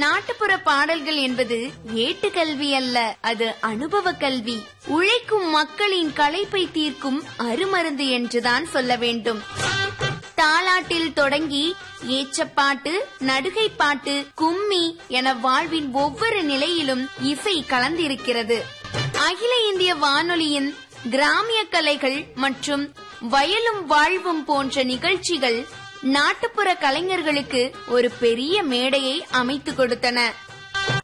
நாட்டுப்புற பாடல்கள் என்பது ஏட்டு கல்வி அல்ல அது அனுபவ கல்வி உழைக்கும் மக்களின் களைப்பை தீர்க்கும் அருமருந்து என்றுதான் சொல்ல வேண்டும் தாலாட்டில் தொடங்கி ஏச்சப்பாட்டு நடுகை பாட்டு கும்மி என வாழ்வின் ஒவ்வொரு நிலையிலும் இசை கலந்திருக்கிறது அகில இந்திய வானொலியின் கிராமிய கலைகள் மற்றும் வயலும் வாழ்வும் போன்ற நிகழ்ச்சிகள் நாட்டுப்புற கலைஞர்களுக்கு ஒரு பெரிய மேடையை அமைத்து கொடுத்தன